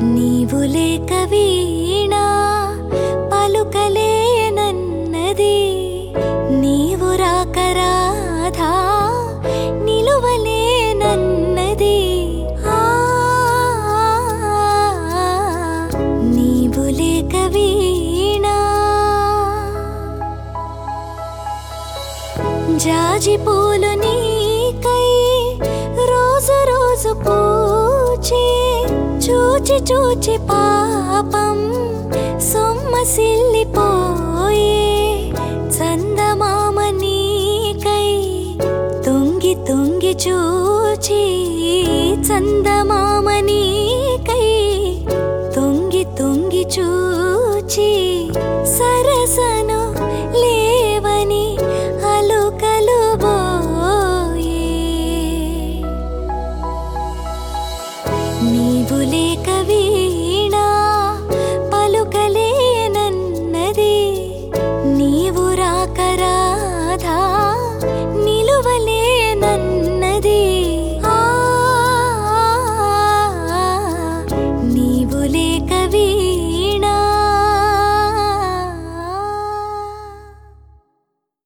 నీవు లేక వీణా పలుకలేనన్నది నీవు రాక రాధా నిలువలేనన్నది ఆ, నీవు లేక వీణా జాజి పూలు నీకై రోజు రోజు పూచే చూచి చూచి పాపం సొమ్మసిల్లిపోయే చందమామ నీకై తొంగి తొంగి చూచి చందమామ